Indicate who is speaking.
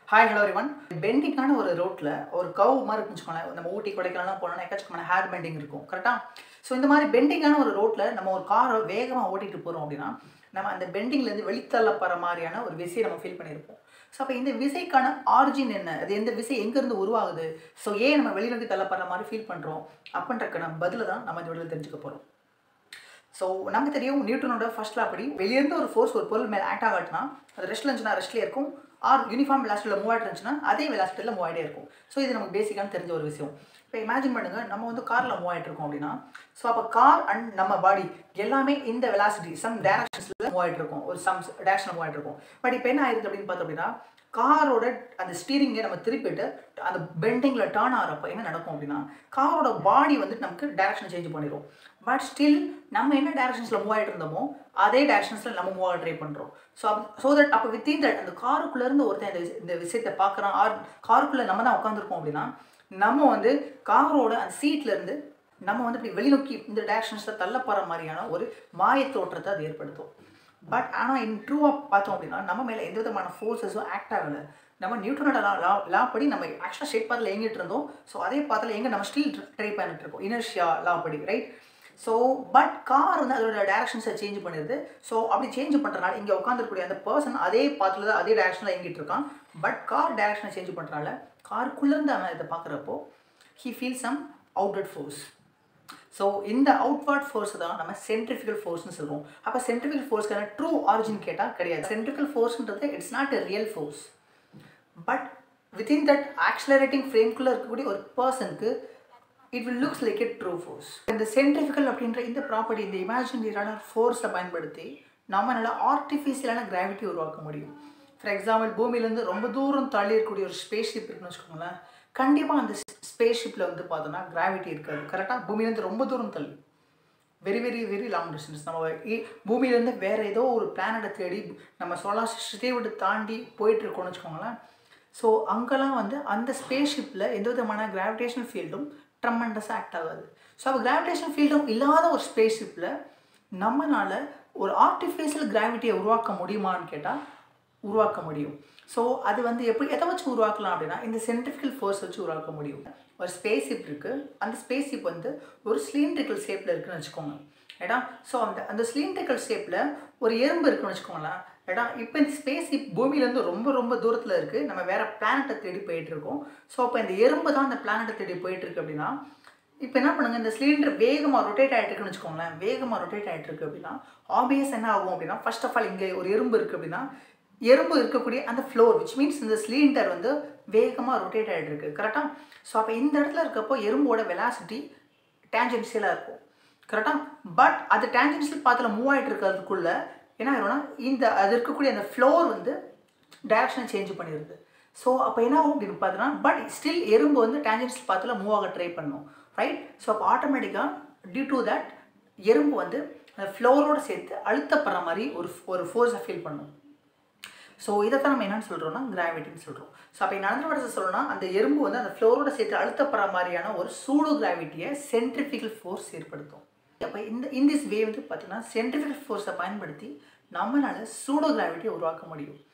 Speaker 1: hi hello one பெண்டிங்கான ஒரு ரோட்டில் ஒரு கவ் மாதிரி இருக்குன்னு வச்சுக்கோங்களேன் நம்ம ஊட்டி கொடைக்கானலாம் போனோம்னா எக்கச்சக்கமான ஹேர் பெண்டிங் இருக்கும் கரெக்டாக ஸோ இந்த மாதிரி பெண்டிங்கான ஒரு ரோட்டில் நம்ம ஒரு காரை வேகமாக ஓட்டிகிட்டு போகிறோம் அப்படின்னா நம்ம அந்த பெண்டிங்லேருந்து வெளித்தள்ளப்படுற மாதிரியான ஒரு விசையை நம்ம ஃபீல் பண்ணியிருப்போம் ஸோ அப்போ இந்த விசைக்கான ஆரிஜின் என்ன அது எந்த விசை எங்கேருந்து உருவாகுது ஸோ ஏன் நம்ம வெளியிலேருந்து தள்ளப்படுற மாதிரி ஃபீல் பண்ணுறோம் அப்படின்றக்கான பதிலை தான் நம்ம இந்த வீடியோவில் தெரிஞ்சுக்க போகிறோம் ஸோ நமக்கு தெரியும் நியூட்டனோட ஃபர்ஸ்ட் லா படி வெளியிருந்து ஒரு ஃபோர்ஸ் ஒரு பொருள் மேலே ஆக்ட் ஆகட்டுனா அது ரெஸ்ட்ல இருந்துச்சுன்னா ரெஸ்ட்லேயே இருக்கும் ஆர் யூனிஃபார்ம் வெலாசிட்டியில் மூவ் ஆகிட்டு இருந்துச்சுன்னா அதே வெலாசிட்டியில் மூவ் ஆகிட்டே இருக்கும் ஸோ இது நமக்கு பேசிக்கான தெரிஞ்ச ஒரு விஷயம் இப்போ இமேஜின் பண்ணுங்க நம்ம வந்து காரில் மூவ் ஆகிட்டு இருக்கோம் அப்படின்னா ஸோ அப்போ கார் அண்ட் நம்ம பாடி எல்லாமே இந்த வெலாசிட்டி சம் டேரக்ஷன்ஸில் மூவ் ஆகிட்டு இருக்கும் ஒரு சம் டேரக்ஷனில் மூவ் ஆகிட்டு இருக்கும் பட் இப்போ என்ன ஆயிருக்கு அப்படின்னு பார்த்தோம் அப்படின்னா காரோட அந்த ஸ்டீரிங்கை நம்ம திருப்பிட்டு அந்த பெண்டிங்கில் டேர்ன் ஆகிறப்ப என்ன நடக்கும் அப்படின்னா காரோட பாடி வந்து நமக்கு டேரக்ஷன் சேஞ்ச் பண்ணிடும் பட் ஸ்டில் நம்ம என்ன டேரக்ஷன்ஸில் மூவ் ஆகிட்டு இருந்தோமோ அதே டேரக்ஷன்ஸில் நம்ம மூவ் ஆக ட்ரை பண்ணுறோம் ஸோ அப் ஸோ தட் அப்போ வித்தின் தட் அந்த காருக்குள்ளேருந்து ஒருத்தன் இந்த விஷ- இந்த விஷயத்தை பார்க்குறான் ஆர் காருக்குள்ளே நம்ம தான் உட்காந்துருக்கோம் அப்படின்னா நம்ம வந்து காரோட அந்த சீட்லேருந்து நம்ம வந்து இப்படி வெளிநோக்கி இந்த டேரக்ஷன்ஸில் தள்ளப்படுற மாதிரியான ஒரு மாய தோற்றத்தை அது ஏற்படுத்தும் பட் ஆனால் இன் ட்ரூவாக பார்த்தோம் அப்படின்னா நம்ம மேலே எந்த விதமான ஃபோர்ஸஸும் ஆக்ட் ஆகலை நம்ம நியூட்டனோட லா லா லா படி நம்ம ஆக்சுவலாக ஷேப் பாத்தில் எங்கிட்டு இருந்தோம் ஸோ அதே பாத்தில் எங்கே நம்ம ஸ்டில் ட்ரை பண்ணிட்டு இருக்கோம் இனர்ஷியா லா படி ரைட் ஸோ பட் கார் வந்து அதோட டேரக்ஷன்ஸை சேஞ்ச் பண்ணிடுது ஸோ அப்படி சேஞ்ச் பண்ணுறனால இங்கே உட்காந்துருக்கூடிய அந்த பர்சன் அதே பாத்தில் தான் அதே டேரக்ஷனில் எங்கிட்டு இருக்கான் பட் கார் டேரக்ஷனை சேஞ்ச் பண்ணுறனால காருக்குள்ளேருந்து அவன் இதை பார்க்குறப்போ ஹீ ஃபீல் சம் அவுட்டட் ஃபோர்ஸ் ஸோ இந்த அவுட்வர்ட் ஃபோர்ஸ் தான் நம்ம சென்ட்ரிஃபிகல் ஃபோர்ஸ்னு சொல்லுவோம் அப்போ சென்ட்ரிஃபிகல் ஃபோர்ஸ்க்கான ட்ரூ ஆரிஜின் கேட்டால் கிடையாது சென்ட்ரிஃபிகல் ஃபோர்ஸ்ன்றது it's not a real force but within that accelerating ஃப்ரேம்குள்ளே இருக்கக்கூடிய ஒரு பர்சனுக்கு it will looks like a true force இந்த சென்ட்ரிஃபிகல் அப்படின்ற இந்த ப்ராப்பர்ட்டி இந்த இமேஜினரியான ஃபோர்ஸை பயன்படுத்தி நம்மளால ஆர்டிஃபிஷியலான கிராவிட்டி உருவாக்க முடியும் ஃபார் எக்ஸாம்பிள் பூமியிலேருந்து ரொம்ப தூரம் தள்ளி இருக்கக்கூடிய ஒரு ஸ்பேஸ் ஷிப் இருக்குன்னு வச்சுக்கோங்களேன் கண்டிப்பாக அந்த ஸ்பேஸ் ஷிப்பில் வந்து பார்த்தோன்னா கிராவிட்டி இருக்காது கரெக்டாக பூமியிலேருந்து ரொம்ப தூரம் தள்ளி very very very long distance நம்ம இ- பூமியிலேருந்து வேறு ஏதோ ஒரு பிளானட்டை தேடி நம்ம சோலார் சிஸ்டத்தை விட்டு தாண்டி போயிட்டு இருக்கோம்னு வச்சுக்கோங்களேன் ஸோ அங்கெல்லாம் வந்து அந்த ஸ்பேஸ் ஷிப்பில் எந்த விதமான கிராவிடேஷனல் ஃபீல்டும் ட்ரமெண்டஸாக ஆக்ட் ஆகாது ஸோ அப்போ கிராவிடேஷனல் ஃபீல்டும் இல்லாத ஒரு ஸ்பேஸ் ஷிப்பில் நம்மனால ஒரு ஆர்டிஃபிஷியல் கிராவிட்டியை உருவாக்க முடியுமான்னு கேட்டால் உருவாக்க முடியும் ஸோ அது வந்து எப்படி எதை வச்சு உருவாக்கலாம் அப்படின்னா இந்த சென்ட்ரிஃபிகல் ஃபோர்ஸ் வச்சு உருவாக்க முடியும் ஒரு ஸ்பேஸ் ஷிப் இருக்குது அந்த ஸ்பேஸ் ஷிப் வந்து ஒரு சிலிண்ட்ரிக்கல் ஷேப்பில் இருக்குன்னு வச்சுக்கோங்க ஏடா ஸோ அந்த அந்த சிலிண்ட்ரிக்கல் ஷேப்பில் ஒரு எறும்பு இருக்குன்னு வச்சுக்கோங்களேன் ஏடா இப்போ இந்த ஸ்பேஸ் ஷிப் பூமியிலேருந்து ரொம்ப ரொம்ப தூரத்தில் இருக்குது நம்ம வேறு பிளானட்டை தேடி போயிட்டு இருக்கோம் ஸோ அப்போ இந்த எறும்பு தான் அந்த பிளானட்டை தேடி போயிட்டு இருக்கு அப்படின்னா இப்போ என்ன பண்ணுங்க இந்த சிலிண்டர் வேகமாக ரொட்டேட் ஆகிட்டு இருக்குன்னு வச்சுக்கோங்களேன் வேகமாக ரொட்டேட் ஆகிட்டு இருக்கு அப்படின்னா ஆப்வியஸ் என்ன ஆகும் அப்படின்னா ஃபர்ஸ்ட் ஆஃப் ஆல் இங்கே ஒரு எறும்பு இருக்குது அப்படின்னா எறும்பு இருக்கக்கூடிய அந்த ஃப்ளோர் which மீன்ஸ் இந்த சிலிண்டர் வந்து வேகமாக ரொட்டேட் ஆகிட்டு இருக்கு கரெக்டாக ஸோ அப்போ இந்த இடத்துல இருக்கப்போ எறும்போட வெலாசிட்டி டேஞ்சென்சியலாக இருக்கும் கரெக்டாக பட் அது டேஞ்சென்சியல் பாத்தில் மூவ் ஆகிட்டு இருக்கிறதுக்குள்ள என்ன ஆயிரும்னா இந்த அது இருக்கக்கூடிய அந்த ஃப்ளோர் வந்து டைரக்ஷனை சேஞ்ச் பண்ணிடுது ஸோ அப்போ என்ன ஆகும் அப்படின்னு பார்த்தோன்னா பட் ஸ்டில் எறும்பு வந்து டேஞ்சென்சியல் பாத்தில் மூவ் ஆக ட்ரை பண்ணும் ரைட் ஸோ அப்போ ஆட்டோமேட்டிக்காக டியூ டு தட் எறும்பு வந்து அந்த ஃப்ளோரோடு சேர்த்து அழுத்தப்படுற மாதிரி ஒரு ஒரு ஃபோர்ஸை ஃபீல் பண்ணும் ஸோ இதைத்தான் நம்ம என்னன்னு சொல்கிறோம்னா கிராவிட்டின்னு சொல்கிறோம் ஸோ அப்போ நடந்த வரத்தை சொல்லணும்னா அந்த எறும்பு வந்து அந்த ஃப்ளோரோட சேர்த்து அழுத்தப்படுற மாதிரியான ஒரு சூடோ கிராவிட்டியை சென்ட்ரிஃபிகல் ஃபோர்ஸ் ஏற்படுத்தும் அப்போ இந்த இன் திஸ் வே வந்து பார்த்தீங்கன்னா சென்ட்ரிஃபிகல் ஃபோர்ஸை பயன்படுத்தி நம்மளால சூடோ கிராவிட்டியை உருவாக்க முடியும்